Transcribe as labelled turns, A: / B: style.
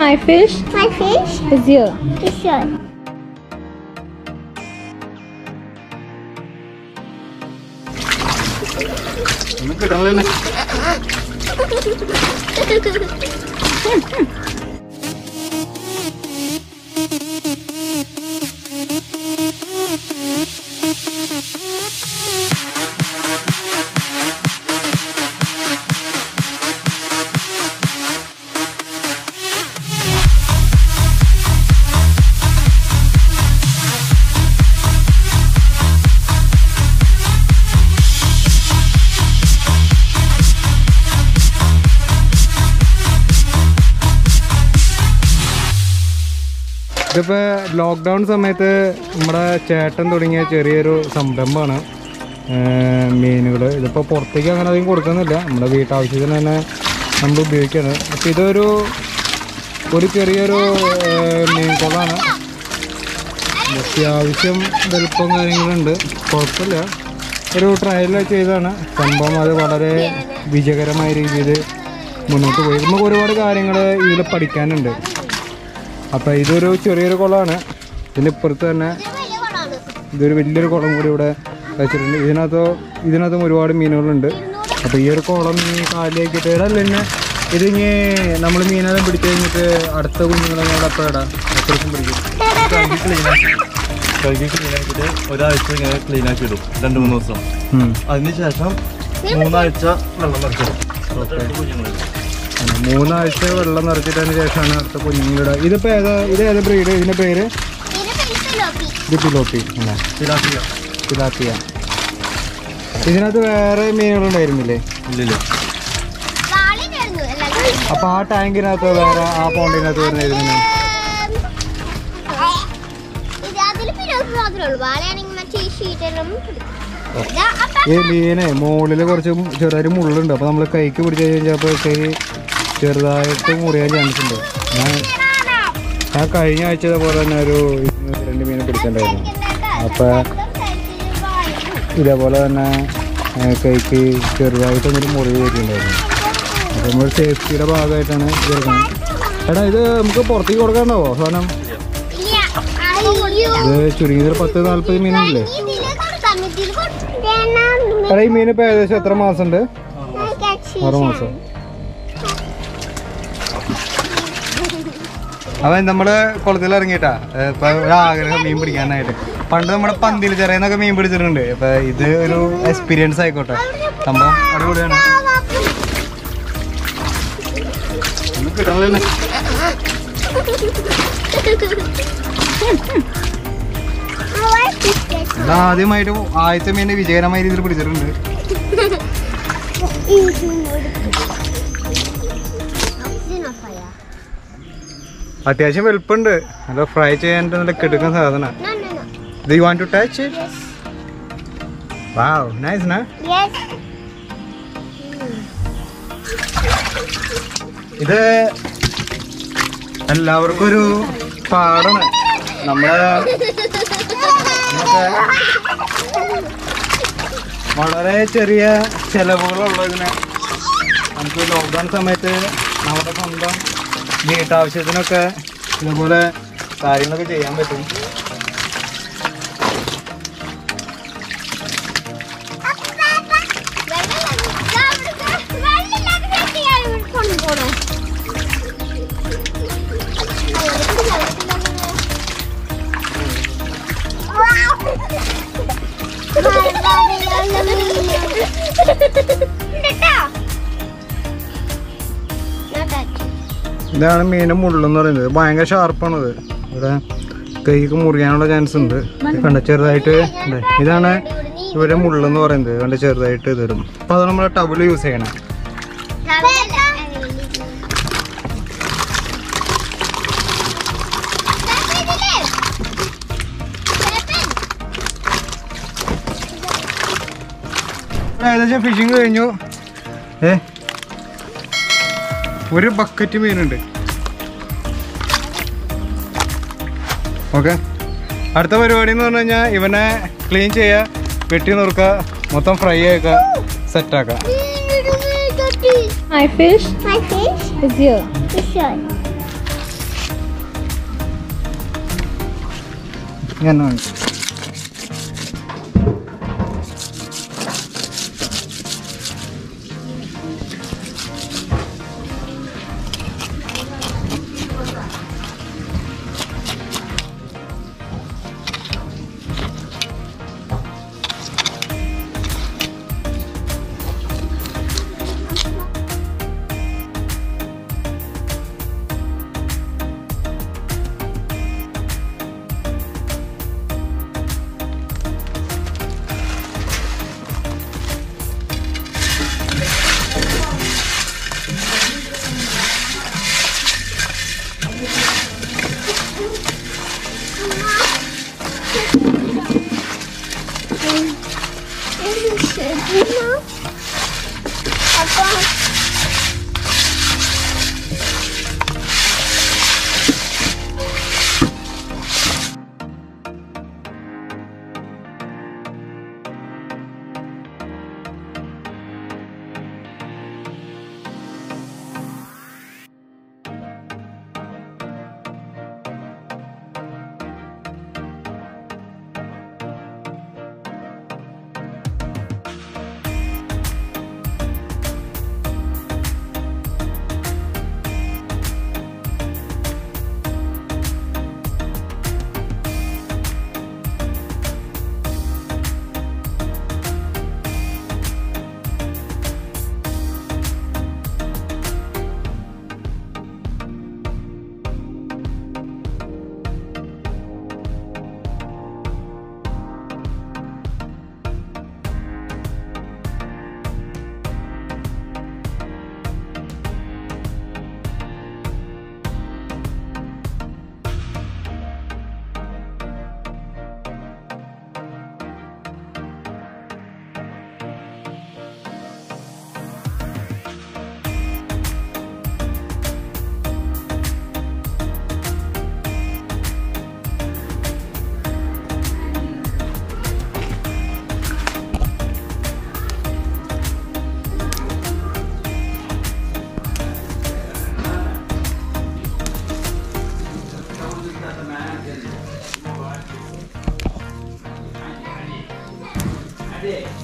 A: My fish
B: My fish
A: is here.
B: is here.
C: ഒന്നും കിട്ടണല്ലേ ഇതിപ്പോ lockdown സമയത്ത് നമ്മുടെ ചേട്ടൻ തുടങ്ങിയ ചെറിയൊരു സംരംഭമാണ് മീനുകൾ ഇതിപ്പോൾ പുറത്തേക്ക് അങ്ങനെ അധികം കൊടുക്കുന്നില്ല നമ്മുടെ വീട്ടാവശ്യത്തിന് തന്നെ നമ്മൾ ഉപയോഗിക്കുകയാണ് അപ്പോൾ ഇതൊരു ഒരു ചെറിയൊരു ഏഹ്, മീൻ കുളമാണ് അത്യാവശ്യം വലുപ്പം കാര്യങ്ങളുണ്ട് കുഴപ്പമില്ല ഒരു ട്രയൽ ചെയ്തതാണ് സംഭവം അത് വളരെ വിജയകരമായ രീതിയിൽ മുന്നോട്ട് പോയി നമുക്ക് ഒരുപാട് കാര്യങ്ങൾ ഇതിൽ പഠിക്കാനുണ്ട് അപ്പോൾ ഇതൊരു ചെറിയൊരു കുളമാണ് ഇതിൻ്റെ ഇപ്പുറത്ത് തന്നെ ഇതൊരു വലിയൊരു കുളം കൂടി ഇവിടെ വെച്ചിട്ടുണ്ട് ഇതിനകത്ത് ഇതിനകത്തും ഒരുപാട് മീനുകളുണ്ട് അപ്പോൾ ഈ ഒരു കുളം ഈ കാലിലേക്കിട്ട് ഇടല്ല തന്നെ ഇതിങ്ങി നമ്മൾ മീനെല്ലാം പിടിച്ചു കഴിഞ്ഞിട്ട് അടുത്ത കുഞ്ഞുങ്ങളെ ഞങ്ങൾ അപ്പോൾ ഇടാം അത്രയ്ക്കും പിടിക്കും
D: കഴുകി ക്ലീൻ ആക്കി കഴുകി ക്ലീൻ ആക്കിയിട്ട് ഒരാഴ്ച ഇങ്ങനെ ക്ലീൻ ആക്കി ഇടും രണ്ട് മൂന്ന് ദിവസം
C: ഉം.
D: അതിനുശേഷം മൂന്നാഴ്ച വെള്ളം നിറച്ചിടും തൊട്ടടുത്ത് കുഞ്ഞുങ്ങൾ
C: ആണ്. മൂന്നാഴ്ച വെള്ളം നിറച്ചിട്ടതിന് ശേഷമാണ് അടുത്ത കുഞ്ഞുങ്ങളുടെ ഇതിപ്പോൾ ഏതാ ഇത് ഏതാ ബ്രീഡ് ഇതിൻ്റെ പേര് ഇത് പിലോപ്പി അല്ലേ
D: തിലാപ്പിയ
C: പിലാപ്പിയ ഇതിനകത്ത് വേറെ മീനുകളുണ്ടായിരുന്നില്ലേ
D: ഇല്ലില്ല
C: അപ്പോൾ ആ ടാങ്കിനകത്ത് വേറെ ആ പോണ്ടിനകത്ത് വരുന്ന ഈ മീനെ മുകളിൽ കുറച്ച് ചെറിയൊരു മുള്ളുണ്ട് അപ്പോൾ നമ്മൾ കൈക്ക് പിടിച്ച് കഴിഞ്ഞപ്പോൾ കൈ ചെറുതായിട്ട് മുറിയാൻ ചാൻസ് ഉണ്ട് ഞാൻ ഞാൻ കഴിഞ്ഞ ആഴ്ച പോലെ തന്നെ ഒരു രണ്ട് മീനെ പിടിച്ചിട്ടുണ്ടായിരുന്നു അപ്പോൾ ഇതേപോലെ തന്നെ ആ, കൈക്ക് ചെറുതായിട്ടൊന്നൊരു മുറിവ് വരുന്നുണ്ടായിരുന്നു അപ്പോൾ നമ്മൾ സേഫ്റ്റിയുടെ ഭാഗമായിട്ടാണ് ഇത് എടുക്കുന്നത് എടാ ഇത് നമുക്ക് പുറത്തേക്ക് കൊടുക്കാണ്ടാവോ സാധനം ഇത് ചുരുങ്ങിയത് പത്ത് നാൽപ്പത് മീനില്ലേ എടാ ഈ മീൻ ഇപ്പോൾ ഏകദേശം എത്ര മാസം ഉണ്ട് ആറ് മാസം അവൻ നമ്മള് കുളത്തിൽ ഇറങ്ങിയിട്ടാ ഇപ്പൊ ഒരു ആഗ്രഹം മീൻ പിടിക്കാനായിട്ട് പണ്ട് നമ്മുടെ പന്തിൽ ചെറിയെന്നൊക്കെ മീൻ പിടിച്ചിട്ടുണ്ട് ഇപ്പൊ ഇത് ഒരു എക്സ്പീരിയൻസ് ആയിക്കോട്ടെ സംഭവം അടിപൊളിയാണ് ഒന്നും കിട്ടണല്ലേ ഇത് ആദ്യമായിട്ട് ആദ്യത്തെ മീനെ വിജയകരമായ രീതിയിൽ പിടിച്ചിട്ടുണ്ട് അത്യാവശ്യം വലുപ്പമുണ്ട് നല്ല ഫ്രൈ ചെയ്യാൻ നല്ല കിടക്കുന്ന സാധന Do you want to touch it? Wow, nice, na?
B: Yes.
C: ഇത് എല്ലാവർക്കും ഒരു പാടാണ് നമ്മളെ നമുക്ക് വളരെ ചെറിയ ചെലവുകളുള്ളതിന് നമുക്ക് ലോക്ക്ഡൗൺ സമയത്ത് നമ്മുടെ സ്വന്തം വീട്ടാവശ്യത്തിനൊക്കെ ഇതുപോലെ കാര്യങ്ങളൊക്കെ ചെയ്യാൻ പറ്റും ഇതാണ് മീൻ മുള്ളെന്ന് പറയുന്നത് ഭയങ്കര ഷാർപ്പാണത് ഇവിടെ കൈക്ക് മുറിയാനുള്ള ചാൻസ് ഉണ്ട് കണ്ട ചെറുതായിട്ട് ഉണ്ട്. ഇതാണ് ഇവിടെ മുള്ളെന്ന് പറയുന്നത് കണ്ട ചെറുതായിട്ട് ഇത് വരും അപ്പോൾ അത് നമ്മൾ ടബിൾ യൂസ് ചെയ്യണം ഏകദേശം ഫിഷിങ് കഴിഞ്ഞു ഏ ഒരു ബക്കറ്റ് മീനുണ്ട് ഓക്കെ അടുത്ത പരിപാടി എന്ന് പറഞ്ഞു കഴിഞ്ഞാൽ ഇവനെ ക്ലീൻ ചെയ്യുക വെട്ടി നുറുക്കുക മൊത്തം ഫ്രൈ ആക്കുക സെറ്റാക്കുക
A: My fish
B: My fish
A: is here.
B: is here.
C: ഞാൻ കാണിച്ചു
A: അപ്പൊ
B: Adik,